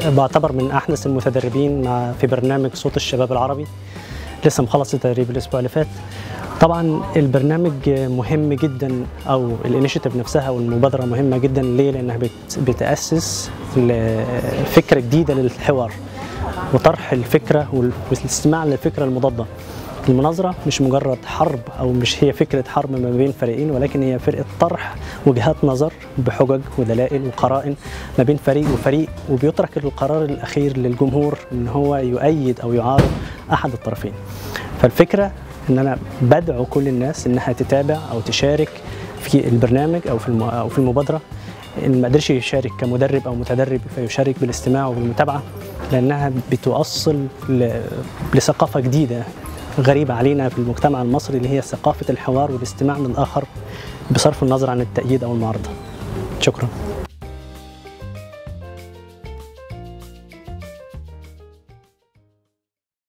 بعتبر من احدث المتدربين مع في برنامج صوت الشباب العربي لسه مخلص التدريب الاسبوع اللي فات طبعا البرنامج مهم جدا او الانيشيتيف نفسها او المبادره مهمه جدا ليه لانها بت- بتاسس لفكره جديده للحوار وطرح الفكره وال- والاستماع للفكره المضاده المناظرة مش مجرد حرب أو مش هي فكرة حرب ما بين فريقين ولكن هي فرقة طرح وجهات نظر بحجج ودلائل وقرائن ما بين فريق وفريق وبيترك القرار الأخير للجمهور إن هو يؤيد أو يعارض أحد الطرفين فالفكرة إن أنا بدعو كل الناس إنها تتابع أو تشارك في البرنامج أو في الم- أو في المبادرة إن ما قدرش يشارك كمدرب أو متدرب فيشارك بالاستماع وبالمتابعة لأنها بتوصل ل- لثقافة جديدة غريبة علينا في المجتمع المصري اللي هي ثقافة الحوار والاستماع للآخر بصرف النظر عن التأييد أو المعارضة شكرا